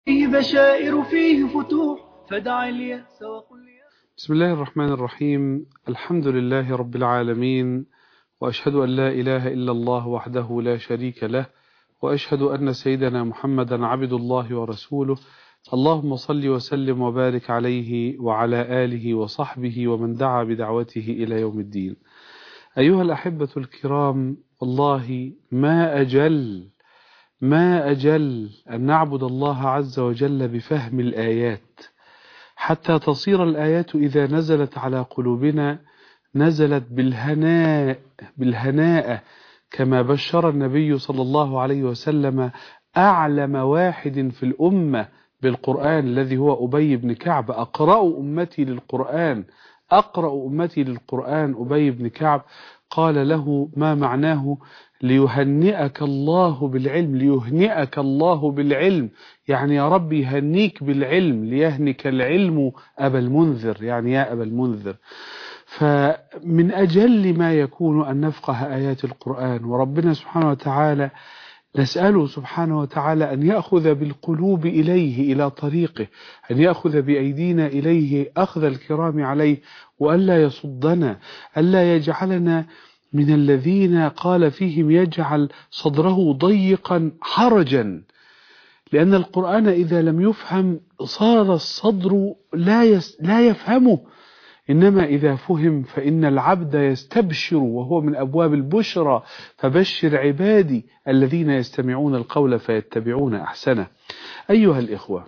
فيه بشائر فيه فتوح فدع اليأس وقل يا بسم الله الرحمن الرحيم الحمد لله رب العالمين وأشهد أن لا إله إلا الله وحده لا شريك له وأشهد أن سيدنا محمدا عبد الله ورسوله اللهم صل وسلم وبارك عليه وعلى آله وصحبه ومن دعا بدعوته إلى يوم الدين أيها الأحبة الكرام والله ما أجل ما أجل أن نعبد الله عز وجل بفهم الآيات حتى تصير الآيات إذا نزلت على قلوبنا نزلت بالهناء بالهناء كما بشر النبي صلى الله عليه وسلم أعلم واحد في الأمة بالقرآن الذي هو أبي بن كعب أقرأ أمتي للقرآن أقرأ أمتي للقرآن أبي بن كعب قال له ما معناه ليهنئك الله بالعلم ليهنئك الله بالعلم يعني يا رب يهنيك بالعلم ليهنك العلم أبا المنذر يعني يا أبا المنذر فمن أجل ما يكون أن نفقه آيات القرآن وربنا سبحانه وتعالى نسأله سبحانه وتعالى أن يأخذ بالقلوب إليه إلى طريقه أن يأخذ بأيدينا إليه أخذ الكرام عليه وألا يصدنا ألا يجعلنا من الذين قال فيهم يجعل صدره ضيقا حرجا لأن القرآن إذا لم يفهم صار الصدر لا, يس لا يفهمه إنما إذا فهم فإن العبد يستبشر وهو من أبواب البشرى فبشر عبادي الذين يستمعون القول فيتبعون أحسنه أيها الإخوة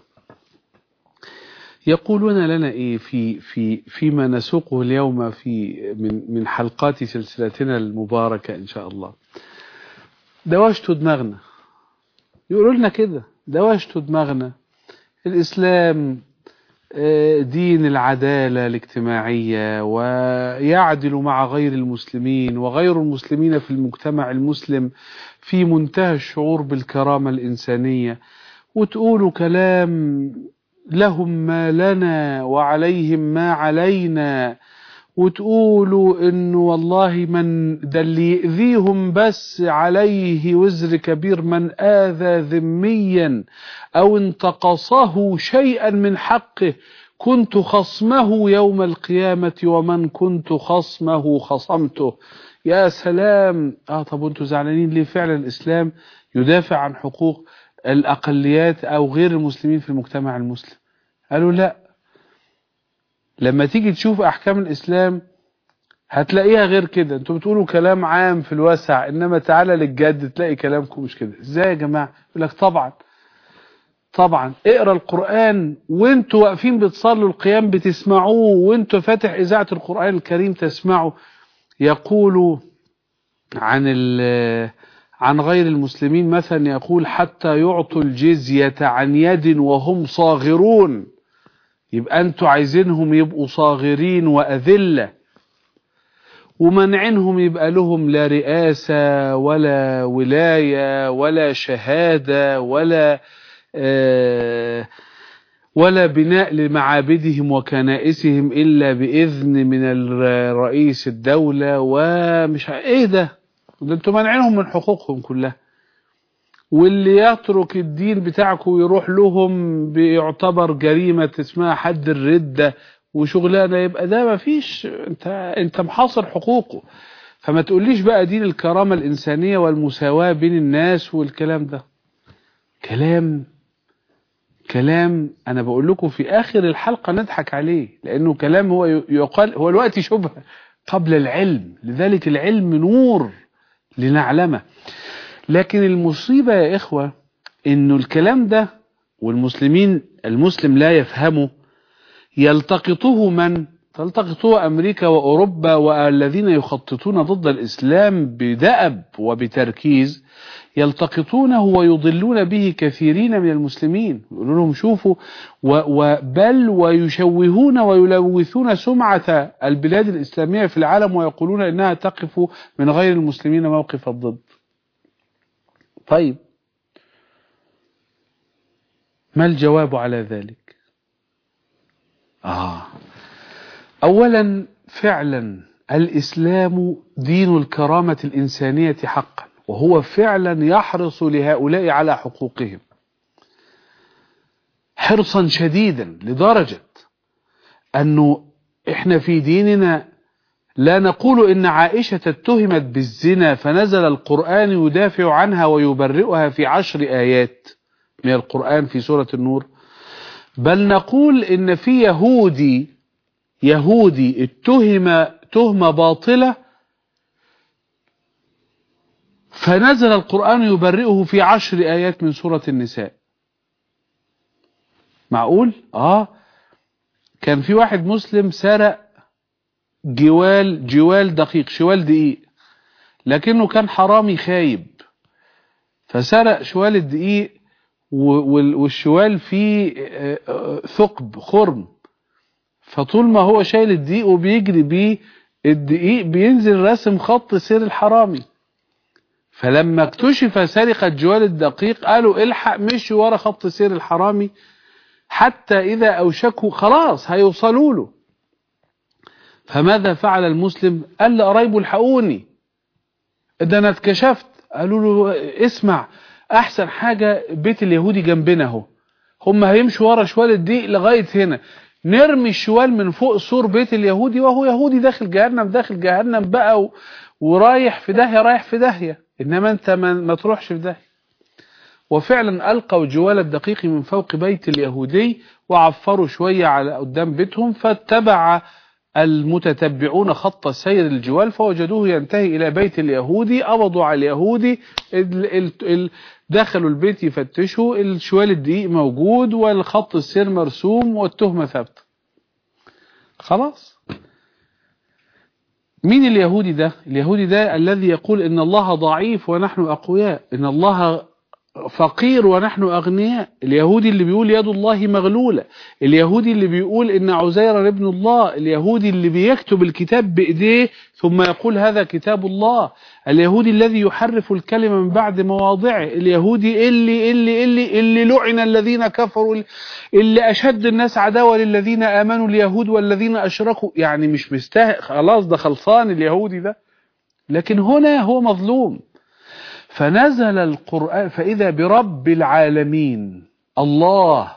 يقولون لنا إيه في في فيما نسوقه اليوم في من من حلقات سلسلتنا المباركة إن شاء الله دواشتوا دماغنا يقولوا لنا كده دواشتوا دماغنا الإسلام دين العدالة الاجتماعية ويعدل مع غير المسلمين وغير المسلمين في المجتمع المسلم في منتهى الشعور بالكرامة الإنسانية وتقولوا كلام لهم ما لنا وعليهم ما علينا وتقولوا انه والله من ده اللي يأذيهم بس عليه وزر كبير من آذى ذميا او انتقصه شيئا من حقه كنت خصمه يوم القيامة ومن كنت خصمه خصمته يا سلام اه طب وانتوا زعلانين ليه فعلا الاسلام يدافع عن حقوق الاقليات او غير المسلمين في المجتمع المسلم قالوا لا لما تيجي تشوف احكام الاسلام هتلاقيها غير كده انتوا بتقولوا كلام عام في الواسع انما تعالى للجد تلاقي كلامكم مش كده ازاي يا جماعه يقول لك طبعا طبعا اقرا القران وانتوا واقفين بتصلوا القيام بتسمعوه وانتوا فاتح اذاعه القران الكريم تسمعوا يقول عن عن غير المسلمين مثلا يقول حتى يعطوا الجزيه عن يد وهم صاغرون يبقى انتوا عايزينهم يبقوا صاغرين وأذلة ومنعنهم يبقى لهم لا رئاسة ولا ولاية ولا شهادة ولا آه ولا بناء لمعابدهم وكنائسهم إلا بإذن من رئيس الدولة ومش ايه ده ده انتوا منعنهم من حقوقهم كلها واللي يترك الدين بتاعكم ويروح لهم بيعتبر جريمة اسمها حد الردة وشغلانة يبقى ده ما فيش انت انت محاصر حقوقه فما تقوليش بقى دين الكرامة الإنسانية والمساواة بين الناس والكلام ده كلام كلام أنا بقول لكم في آخر الحلقة نضحك عليه لأنه كلام هو يقال هو الوقت شبهة قبل العلم لذلك العلم نور لنعلمه لكن المصيبة يا إخوة إنه الكلام ده والمسلمين المسلم لا يفهمه يلتقطه من تلتقطه أمريكا وأوروبا والذين يخططون ضد الإسلام بدأب وبتركيز يلتقطونه ويضلون به كثيرين من المسلمين يقولون لهم شوفوا وبل ويشوهون ويلوثون سمعة البلاد الإسلامية في العالم ويقولون إنها تقف من غير المسلمين موقف الضد طيب ما الجواب على ذلك آه أولا فعلا الإسلام دين الكرامة الإنسانية حقا وهو فعلا يحرص لهؤلاء على حقوقهم حرصا شديدا لدرجة أنه إحنا في ديننا لا نقول إن عائشة اتهمت بالزنا فنزل القرآن يدافع عنها ويبرئها في عشر آيات من القرآن في سورة النور بل نقول إن في يهودي يهودي اتهم تهمة باطلة فنزل القرآن يبرئه في عشر آيات من سورة النساء معقول؟ آه كان في واحد مسلم سرق جوال جوال دقيق شوال دقيق لكنه كان حرامي خايب فسرق شوال الدقيق والشوال فيه ثقب خرم فطول ما هو شايل الدقيق وبيجري بيه الدقيق بينزل رسم خط سير الحرامي فلما اكتشف سرقة جوال الدقيق قالوا الحق مشي ورا خط سير الحرامي حتى إذا أوشكوا خلاص هيوصلوا له فماذا فعل المسلم قال لقرايبه الحقوني ده انا اتكشفت قالوا له اسمع احسن حاجة بيت اليهودي جنبنا اهو هم هيمشوا ورا شوال الدقيق لغاية هنا نرمي الشوال من فوق سور بيت اليهودي وهو يهودي داخل جهنم داخل جهنم بقى و... ورايح في داهية رايح في داهية انما انت ما, ما تروحش في داهية وفعلا ألقوا جوال الدقيق من فوق بيت اليهودي وعفروا شوية على قدام بيتهم فاتبع المتتبعون خط سير الجوال فوجدوه ينتهي إلى بيت اليهودي قبضوا على اليهودي دخلوا البيت يفتشوا الشوال الدقيق موجود والخط السير مرسوم والتهمة ثابتة خلاص مين اليهودي ده اليهودي ده الذي يقول إن الله ضعيف ونحن أقوياء إن الله فقير ونحن أغنياء اليهودي اللي بيقول يد الله مغلولة اليهودي اللي بيقول إن عزير ابن الله اليهودي اللي بيكتب الكتاب بإيديه ثم يقول هذا كتاب الله اليهودي الذي يحرف الكلمة من بعد مواضعه اليهودي اللي اللي اللي اللي لعن الذين كفروا اللي أشد الناس عداوة للذين آمنوا اليهود والذين أشركوا يعني مش مستاهل خلاص ده خلصان اليهودي ده لكن هنا هو مظلوم فنزل القرآن فإذا برب العالمين الله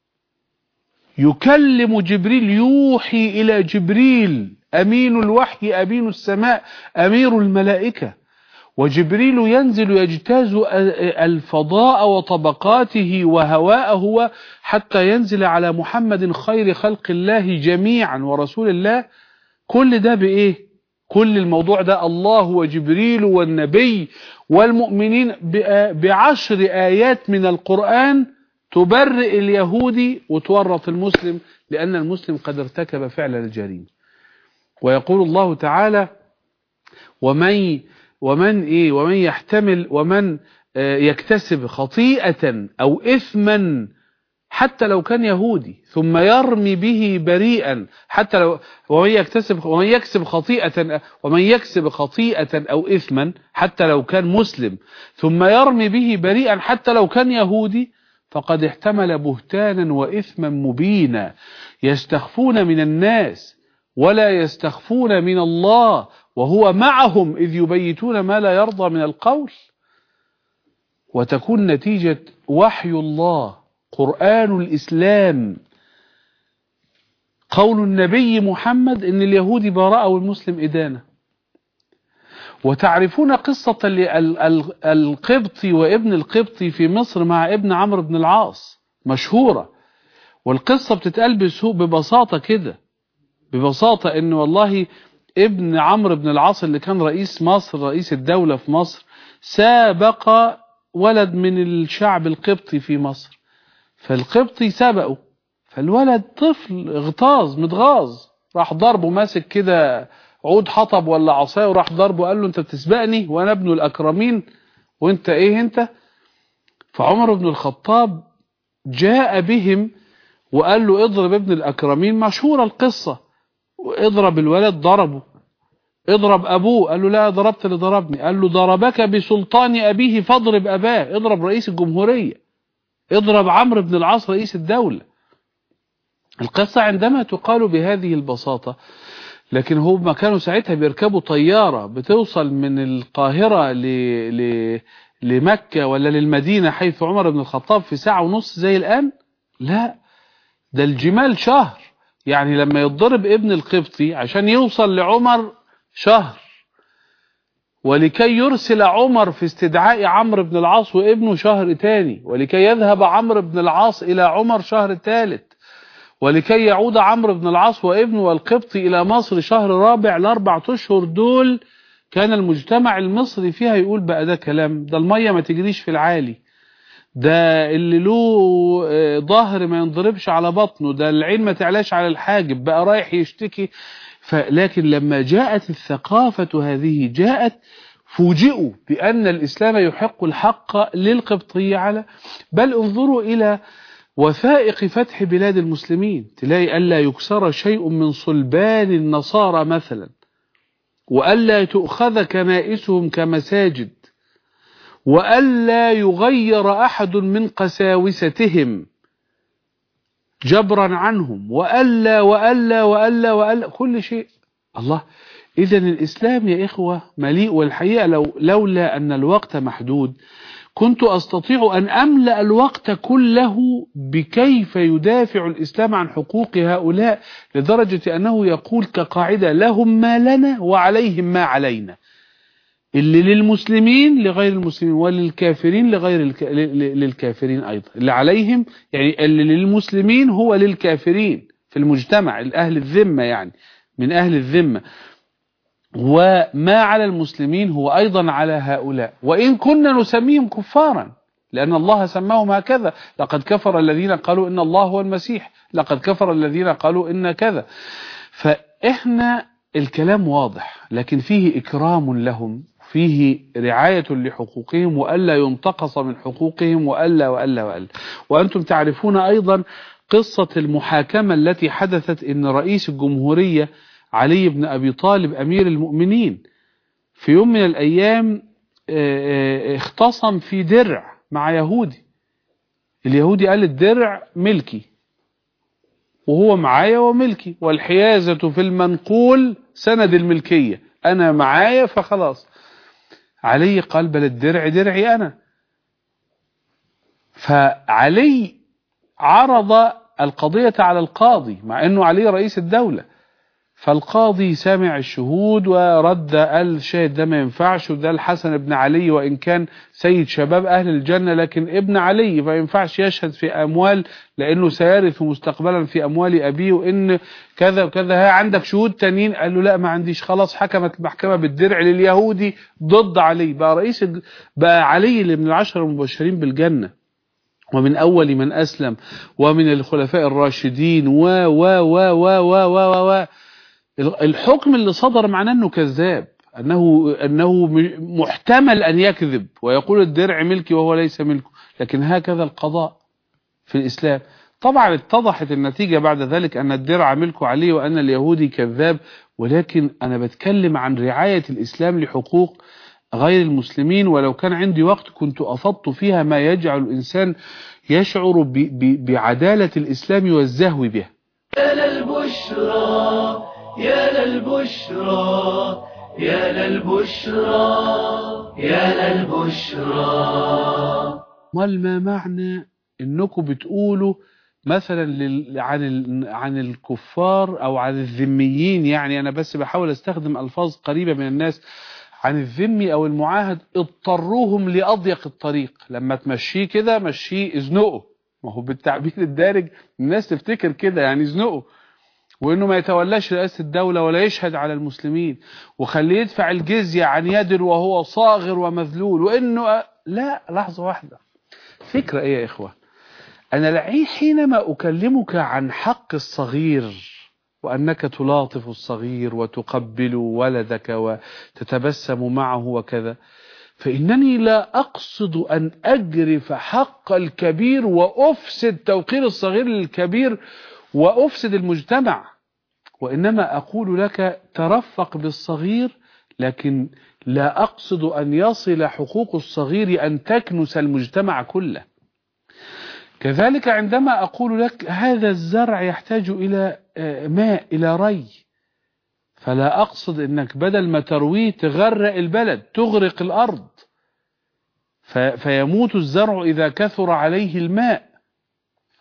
يكلم جبريل يوحي إلى جبريل أمين الوحي أمين السماء أمير الملائكة وجبريل ينزل يجتاز الفضاء وطبقاته وهواءه حتى ينزل على محمد خير خلق الله جميعا ورسول الله كل ده بإيه كل الموضوع ده الله وجبريل والنبي والمؤمنين بعشر آيات من القرآن تبرئ اليهودي وتورط المسلم لأن المسلم قد ارتكب فعل الجريمة ويقول الله تعالى ومن ومن ايه ومن يحتمل ومن يكتسب خطيئة أو إثما حتى لو كان يهودي ثم يرمي به بريئا حتى لو ومن يكتسب ومن يكسب خطيئة ومن يكسب خطيئة أو إثما حتى لو كان مسلم ثم يرمي به بريئا حتى لو كان يهودي فقد احتمل بهتانا وإثما مبينا يستخفون من الناس ولا يستخفون من الله وهو معهم إذ يبيتون ما لا يرضى من القول وتكون نتيجة وحي الله قرآن الإسلام قول النبي محمد إن اليهودي براءة والمسلم إدانة وتعرفون قصة القبطي وابن القبطي في مصر مع ابن عمرو بن العاص مشهورة والقصة بتتقال ببساطة كده ببساطة إن والله ابن عمرو بن العاص اللي كان رئيس مصر رئيس الدولة في مصر سابق ولد من الشعب القبطي في مصر فالقبطي سبقه فالولد طفل اغتاظ متغاظ راح ضربه ماسك كده عود حطب ولا عصايه وراح ضربه قال له انت بتسبقني وانا ابن الاكرمين وانت ايه انت فعمر بن الخطاب جاء بهم وقال له اضرب ابن الاكرمين مشهورة القصة اضرب الولد ضربه اضرب ابوه قال له لا ضربت اللي ضربني قال له ضربك بسلطان ابيه فاضرب اباه اضرب رئيس الجمهورية اضرب عمرو بن العاص رئيس الدولة القصة عندما تقال بهذه البساطة لكن هم كانوا ساعتها بيركبوا طيارة بتوصل من القاهرة ل... ل... لمكة ولا للمدينة حيث عمر بن الخطاب في ساعة ونص زي الآن لا ده الجمال شهر يعني لما يتضرب ابن القبطي عشان يوصل لعمر شهر ولكي يرسل عمر في استدعاء عمرو بن العاص وابنه شهر تاني ولكي يذهب عمرو بن العاص إلى عمر شهر ثالث ولكي يعود عمرو بن العاص وابنه والقبطي إلى مصر شهر رابع الأربع أشهر دول كان المجتمع المصري فيها يقول بقى ده كلام ده المية ما تجريش في العالي ده اللي له ظهر ما ينضربش على بطنه ده العين ما تعلاش على الحاجب بقى رايح يشتكي لكن لما جاءت الثقافة هذه جاءت فوجئوا بأن الإسلام يحق الحق للقبطية على بل انظروا إلى وثائق فتح بلاد المسلمين تلاقي ألا يكسر شيء من صلبان النصارى مثلا وألا تؤخذ كنائسهم كمساجد وألا يغير أحد من قساوستهم جبرا عنهم وألا وألا وألا وألا كل شيء الله إذا الإسلام يا إخوة مليء والحقيقة لو لولا أن الوقت محدود كنت أستطيع أن أملأ الوقت كله بكيف يدافع الإسلام عن حقوق هؤلاء لدرجة أنه يقول كقاعدة لهم ما لنا وعليهم ما علينا اللي للمسلمين لغير المسلمين وللكافرين لغير الك... للكافرين أيضا اللي عليهم يعني اللي للمسلمين هو للكافرين في المجتمع الأهل الذمة يعني من أهل الذمة وما على المسلمين هو أيضا على هؤلاء وإن كنا نسميهم كفارا لأن الله سماهم هكذا لقد كفر الذين قالوا إن الله هو المسيح لقد كفر الذين قالوا إن كذا فإحنا الكلام واضح لكن فيه إكرام لهم فيه رعاية لحقوقهم وألا ينتقص من حقوقهم وألا وألا وألا وأنتم تعرفون أيضا قصة المحاكمة التي حدثت إن رئيس الجمهورية علي بن أبي طالب أمير المؤمنين في يوم من الأيام اختصم في درع مع يهودي اليهودي قال الدرع ملكي وهو معايا وملكي والحيازة في المنقول سند الملكية أنا معايا فخلاص علي قال بل الدرع درعي أنا فعلي عرض القضية على القاضي مع أنه علي رئيس الدولة فالقاضي سمع الشهود ورد قال الشاهد ده ما ينفعش وده الحسن ابن علي وإن كان سيد شباب أهل الجنة لكن ابن علي ما ينفعش يشهد في أموال لأنه سيرث مستقبلا في أموال أبيه وإن كذا وكذا ها عندك شهود تانيين قال له لا ما عنديش خلاص حكمت المحكمة بالدرع لليهودي ضد علي بقى رئيس بقى علي اللي من العشر المبشرين بالجنة ومن أول من أسلم ومن الخلفاء الراشدين و و و و و و و الحكم اللي صدر معناه انه كذاب انه انه محتمل ان يكذب ويقول الدرع ملكي وهو ليس ملكه لكن هكذا القضاء في الاسلام طبعا اتضحت النتيجة بعد ذلك ان الدرع ملكه عليه وان اليهودي كذاب ولكن انا بتكلم عن رعاية الاسلام لحقوق غير المسلمين ولو كان عندي وقت كنت افضت فيها ما يجعل الانسان يشعر ب ب بعدالة الاسلام والزهو به يا للبشرى يا للبشرى يا للبشرى يا للبشرى امال ما معنى انكم بتقولوا مثلا لل... عن ال... عن الكفار او عن الذميين يعني انا بس بحاول استخدم الفاظ قريبه من الناس عن الذمي او المعاهد اضطروهم لاضيق الطريق لما تمشيه كده مشيه ازنقه ما هو بالتعبير الدارج الناس تفتكر كده يعني ازنقه وانه ما يتولاش رئاسة الدولة ولا يشهد على المسلمين وخليه يدفع الجزية عن يد وهو صاغر ومذلول وانه لا لحظة واحدة فكرة ايه يا اخوة انا حينما اكلمك عن حق الصغير وانك تلاطف الصغير وتقبل ولدك وتتبسم معه وكذا فإنني لا أقصد أن أجرف حق الكبير وأفسد توقير الصغير للكبير وأفسد المجتمع وإنما أقول لك ترفق بالصغير لكن لا أقصد أن يصل حقوق الصغير أن تكنس المجتمع كله كذلك عندما أقول لك هذا الزرع يحتاج إلى ماء إلى ري فلا أقصد أنك بدل ما ترويه تغرق البلد تغرق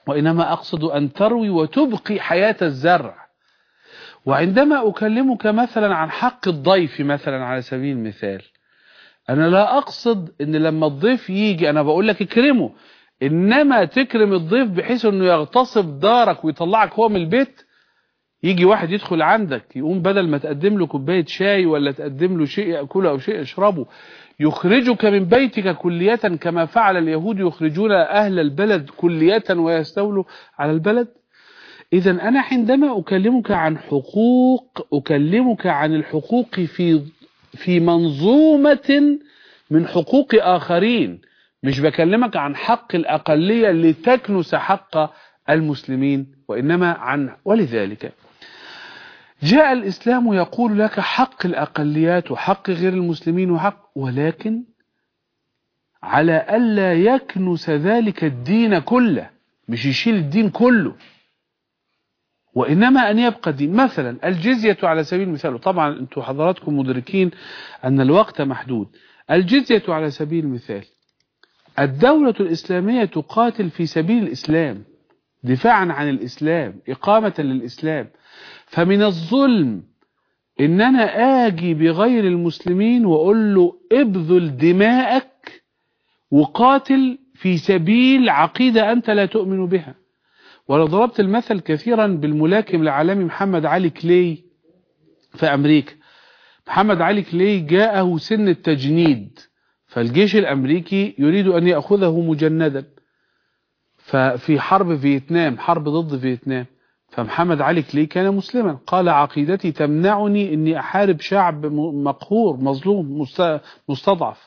وإنما أقصد أن تروي وتبقي حياة الزرع وعندما أكلمك مثلا عن حق الضيف مثلا على سبيل المثال أنا لا أقصد أن لما الضيف يجي أنا بقول لك اكرمه إنما تكرم الضيف بحيث أنه يغتصب دارك ويطلعك هو من البيت يجي واحد يدخل عندك يقوم بدل ما تقدم له كوباية شاي ولا تقدم له شيء يأكله أو شيء يشربه يخرجك من بيتك كلية كما فعل اليهود يخرجون أهل البلد كلية ويستولوا على البلد إذا أنا عندما أكلمك عن حقوق أكلمك عن الحقوق في في منظومة من حقوق آخرين مش بكلمك عن حق الأقلية لتكنس حق المسلمين وإنما عن ولذلك جاء الإسلام يقول لك حق الأقليات وحق غير المسلمين وحق ولكن على ألا يكنس ذلك الدين كله مش يشيل الدين كله وإنما أن يبقى الدين مثلا الجزية على سبيل المثال طبعا أنتم حضراتكم مدركين أن الوقت محدود الجزية على سبيل المثال الدولة الإسلامية تقاتل في سبيل الإسلام دفاعا عن الإسلام إقامة للإسلام فمن الظلم إن أنا آجي بغير المسلمين وأقول له ابذل دماءك وقاتل في سبيل عقيدة أنت لا تؤمن بها ولو ضربت المثل كثيرا بالملاكم العالمي محمد علي كلي في أمريكا محمد علي كلي جاءه سن التجنيد فالجيش الأمريكي يريد أن يأخذه مجندا ففي حرب فيتنام حرب ضد فيتنام فمحمد علي كلي كان مسلما قال عقيدتي تمنعني أني أحارب شعب مقهور مظلوم مستضعف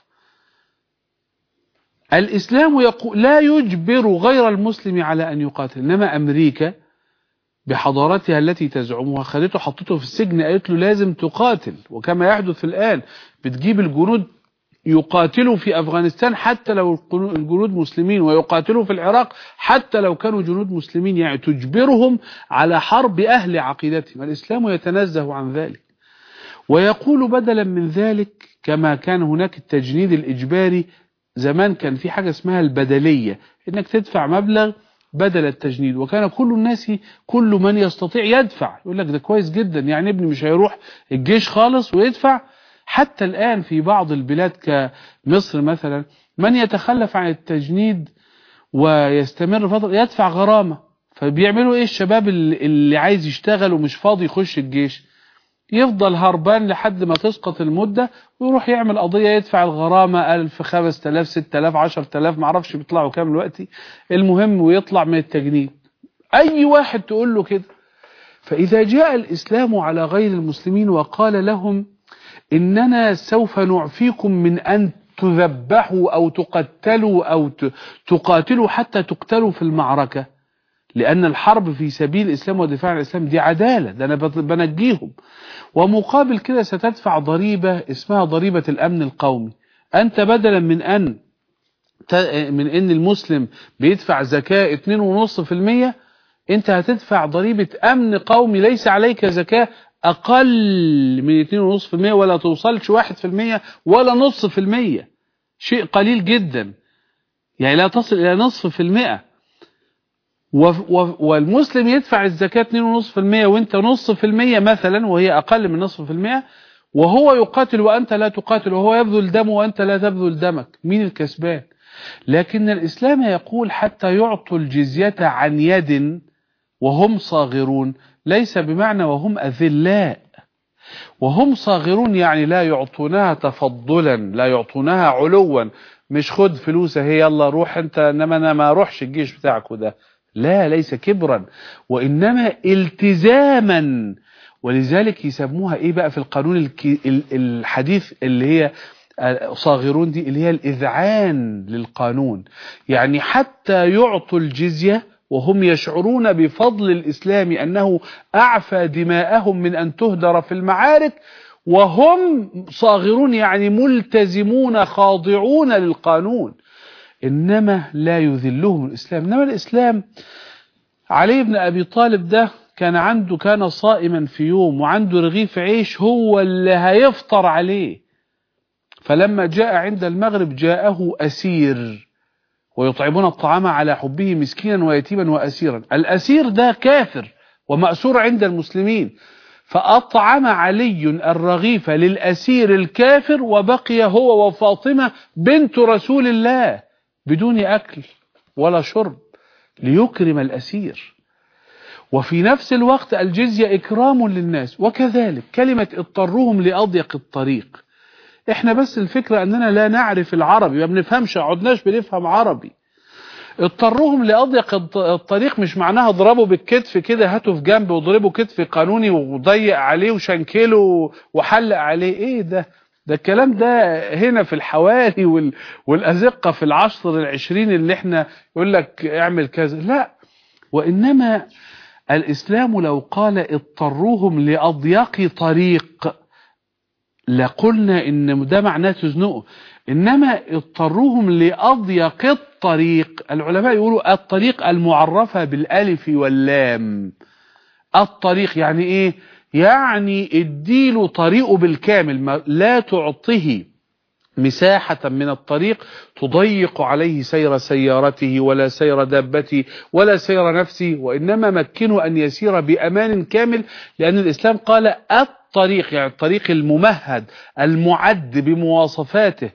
الإسلام يقول لا يجبر غير المسلم على أن يقاتل إنما أمريكا بحضارتها التي تزعمها خلته حطته في السجن قالت له لازم تقاتل وكما يحدث الآن بتجيب الجنود يقاتلوا في أفغانستان حتى لو الجنود مسلمين ويقاتلوا في العراق حتى لو كانوا جنود مسلمين يعني تجبرهم على حرب أهل عقيدتهم الإسلام يتنزه عن ذلك ويقول بدلا من ذلك كما كان هناك التجنيد الإجباري زمان كان في حاجة اسمها البدلية انك تدفع مبلغ بدل التجنيد وكان كل الناس كل من يستطيع يدفع يقول لك ده كويس جدا يعني ابني مش هيروح الجيش خالص ويدفع حتى الآن في بعض البلاد كمصر مثلا من يتخلف عن التجنيد ويستمر فترة يدفع غرامة فبيعملوا ايه الشباب اللي عايز يشتغل ومش فاضي يخش الجيش يفضل هربان لحد ما تسقط المدة ويروح يعمل قضية يدفع الغرامة ألف خمس تلاف ست تلاف عشر تلاف معرفش بيطلعوا كام دلوقتي المهم ويطلع من التجنيد أي واحد تقول له كده فإذا جاء الإسلام على غير المسلمين وقال لهم إننا سوف نعفيكم من أن تذبحوا أو تقتلوا أو تقاتلوا حتى تقتلوا في المعركة لأن الحرب في سبيل الإسلام ودفاع عن الإسلام دي عدالة ده أنا بنجيهم ومقابل كده ستدفع ضريبة اسمها ضريبة الأمن القومي أنت بدلا من أن من أن المسلم بيدفع زكاة 2.5% أنت هتدفع ضريبة أمن قومي ليس عليك زكاة أقل من 2.5% ولا توصلش 1% ولا نصف في المية شيء قليل جدا يعني لا تصل إلى نصف في المئة والمسلم يدفع الزكاة 2.5% وانت نص في المية مثلا وهي أقل من نصف في المية وهو يقاتل وأنت لا تقاتل وهو يبذل دمه وأنت لا تبذل دمك مين الكسبان لكن الإسلام يقول حتى يعطوا الجزية عن يد وهم صاغرون ليس بمعنى وهم أذلاء وهم صاغرون يعني لا يعطونها تفضلا لا يعطونها علوا مش خد فلوس هي يلا روح انت انما انا ما اروحش الجيش بتاعك وده لا ليس كبرا وإنما التزاما ولذلك يسموها إيه بقى في القانون الحديث اللي هي صاغرون دي اللي هي الإذعان للقانون يعني حتى يعطوا الجزية وهم يشعرون بفضل الإسلام أنه أعفى دماءهم من أن تهدر في المعارك وهم صاغرون يعني ملتزمون خاضعون للقانون إنما لا يذلهم الإسلام إنما الإسلام علي بن أبي طالب ده كان عنده كان صائما في يوم وعنده رغيف عيش هو اللي هيفطر عليه فلما جاء عند المغرب جاءه أسير ويطعمون الطعام على حبه مسكينا ويتيما وأسيرا الأسير ده كافر ومأسور عند المسلمين فأطعم علي الرغيف للأسير الكافر وبقي هو وفاطمة بنت رسول الله بدون أكل ولا شرب ليكرم الأسير وفي نفس الوقت الجزية إكرام للناس وكذلك كلمة اضطرهم لأضيق الطريق احنا بس الفكرة أننا لا نعرف العربي ما بنفهمش عدناش بنفهم عربي اضطرهم لأضيق الطريق مش معناها اضربوا بالكتف كده هاتوا في جنب واضربوا كتف قانوني وضيق عليه وشنكله وحلق عليه ايه ده ده الكلام ده هنا في الحواري وال... والأزقة في العصر العشرين اللي احنا يقول لك اعمل كذا لا وإنما الإسلام لو قال اضطروهم لأضيق طريق لقلنا إن ده معناه تزنقه إنما اضطروهم لأضيق الطريق العلماء يقولوا الطريق المعرفة بالألف واللام الطريق يعني إيه يعني اديله طريقه بالكامل لا تعطيه مساحة من الطريق تضيق عليه سير سيارته ولا سير دابته ولا سير نفسه وإنما مكنه أن يسير بأمان كامل لأن الإسلام قال الطريق يعني الطريق الممهد المعد بمواصفاته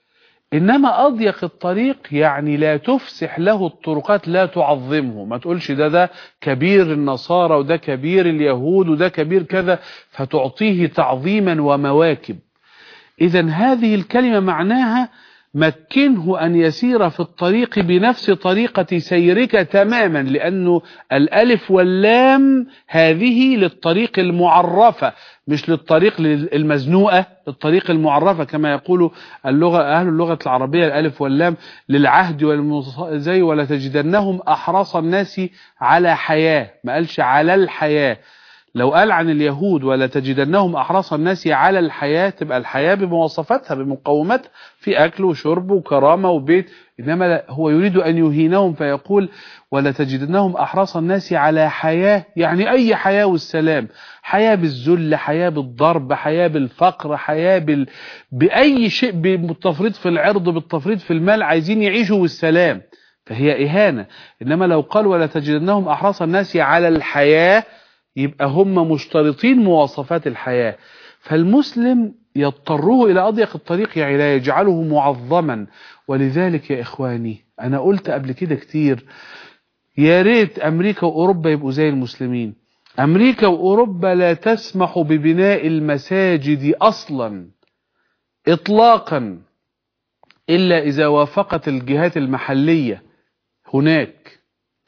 إنما أضيق الطريق يعني لا تفسح له الطرقات لا تعظمه ما تقولش ده ده كبير النصارى وده كبير اليهود وده كبير كذا فتعطيه تعظيما ومواكب إذا هذه الكلمة معناها مكنه أن يسير في الطريق بنفس طريقة سيرك تماما لأنه الألف واللام هذه للطريق المعرفة مش للطريق المزنوقة الطريق المعرفة كما يقول اللغة أهل اللغة العربية الألف واللام للعهد والزي ولا تجدنهم أحرص الناس على حياة ما قالش على الحياة لو قال عن اليهود ولا تجدنهم أحرص الناس على الحياة تبقى الحياة بمواصفاتها بمقوماتها في أكل وشرب وكرامة وبيت إنما هو يريد أن يهينهم فيقول ولا تجدنهم أحرص الناس على حياة يعني أي حياة والسلام حياة بالذل حياة بالضرب حياة بالفقر حياة بال... بأي شيء بالتفريط في العرض بالتفريط في المال عايزين يعيشوا والسلام فهي إهانة إنما لو قال ولا تجدنهم أحرص الناس على الحياة يبقى هم مشترطين مواصفات الحياة فالمسلم يضطره إلى أضيق الطريق يعني لا يجعله معظما ولذلك يا إخواني أنا قلت قبل كده كتير يا ريت أمريكا وأوروبا يبقوا زي المسلمين أمريكا وأوروبا لا تسمح ببناء المساجد أصلا إطلاقا إلا إذا وافقت الجهات المحلية هناك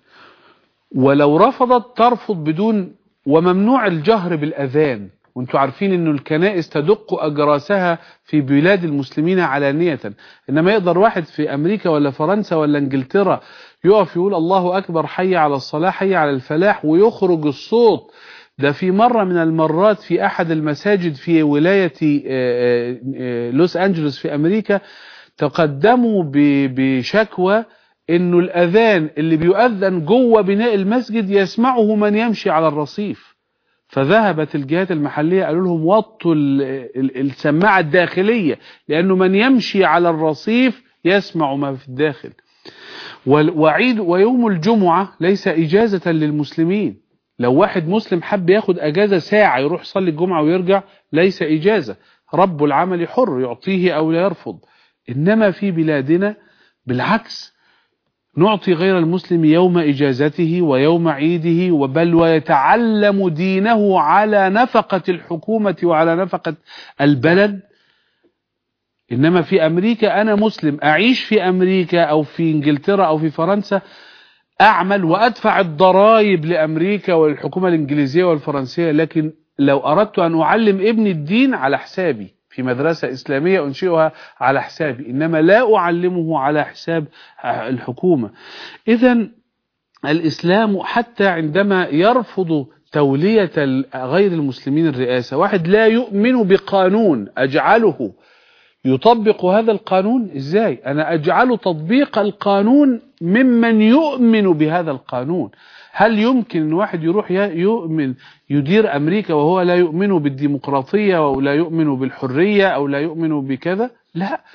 ولو رفضت ترفض بدون وممنوع الجهر بالأذان وانتم عارفين انه الكنائس تدق أجراسها في بلاد المسلمين علانية انما يقدر واحد في امريكا ولا فرنسا ولا انجلترا يقف يقول الله اكبر حي على الصلاة حي على الفلاح ويخرج الصوت ده في مرة من المرات في احد المساجد في ولاية لوس انجلوس في امريكا تقدموا بشكوى انه الاذان اللي بيؤذن جوه بناء المسجد يسمعه من يمشي على الرصيف فذهبت الجهات المحلية قالوا لهم وطوا السماعة الداخلية لأنه من يمشي على الرصيف يسمع ما في الداخل وعيد ويوم الجمعة ليس إجازة للمسلمين لو واحد مسلم حب ياخد أجازة ساعة يروح يصلي الجمعة ويرجع ليس إجازة رب العمل حر يعطيه أو لا يرفض إنما في بلادنا بالعكس نعطي غير المسلم يوم إجازته ويوم عيده وبل ويتعلم دينه على نفقة الحكومة وعلى نفقة البلد إنما في أمريكا أنا مسلم أعيش في أمريكا أو في إنجلترا أو في فرنسا أعمل وأدفع الضرائب لأمريكا والحكومة الإنجليزية والفرنسية لكن لو أردت أن أعلم ابني الدين على حسابي في مدرسة إسلامية أنشئها على حسابي إنما لا أعلمه على حساب الحكومة إذا الإسلام حتى عندما يرفض تولية غير المسلمين الرئاسة واحد لا يؤمن بقانون أجعله يطبق هذا القانون إزاي أنا أجعل تطبيق القانون ممن يؤمن بهذا القانون هل يمكن ان واحد يروح يؤمن يدير امريكا وهو لا يؤمن بالديمقراطية او لا يؤمن بالحرية او لا يؤمن بكذا لا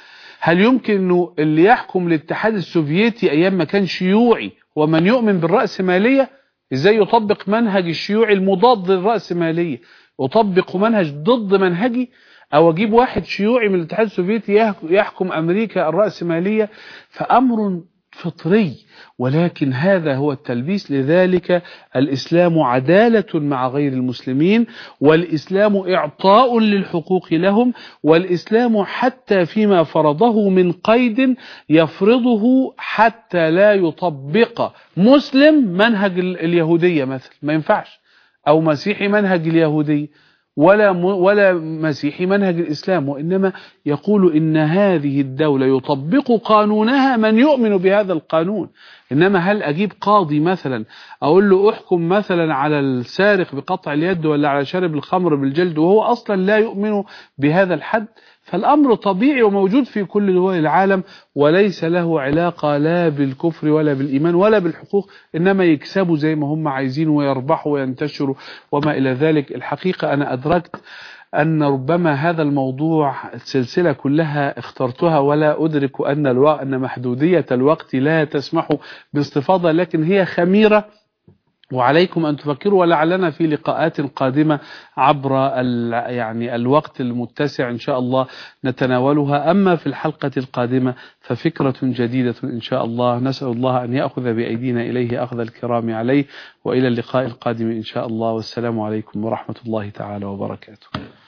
هل يمكن انه اللي يحكم الاتحاد السوفيتي ايام ما كان شيوعي ومن يؤمن بالرأسمالية ازاي يطبق منهج الشيوعي المضاد للرأسمالية يطبق منهج ضد منهجي او اجيب واحد شيوعي من الاتحاد السوفيتي يحكم امريكا الرأسمالية فامر فطري ولكن هذا هو التلبيس لذلك الإسلام عدالة مع غير المسلمين والإسلام إعطاء للحقوق لهم والإسلام حتى فيما فرضه من قيد يفرضه حتى لا يطبق مسلم منهج اليهودية مثلا ما ينفعش أو مسيحي منهج اليهودية ولا ولا مسيحي منهج الإسلام وإنما يقول إن هذه الدولة يطبق قانونها من يؤمن بهذا القانون إنما هل أجيب قاضي مثلا أقول له أحكم مثلا على السارق بقطع اليد ولا على شارب الخمر بالجلد وهو أصلا لا يؤمن بهذا الحد فالأمر طبيعي وموجود في كل دول العالم وليس له علاقة لا بالكفر ولا بالإيمان ولا بالحقوق إنما يكسبوا زي ما هم عايزين ويربحوا وينتشروا وما إلى ذلك الحقيقة أنا أدركت أن ربما هذا الموضوع السلسلة كلها اخترتها ولا أدرك أن, الو... أن محدودية الوقت لا تسمح باستفاضة لكن هي خميرة وعليكم أن تفكروا ولعلنا في لقاءات قادمة عبر ال يعني الوقت المتسع إن شاء الله نتناولها أما في الحلقة القادمة ففكرة جديدة إن شاء الله نسأل الله أن يأخذ بأيدينا إليه أخذ الكرام عليه وإلى اللقاء القادم إن شاء الله والسلام عليكم ورحمة الله تعالى وبركاته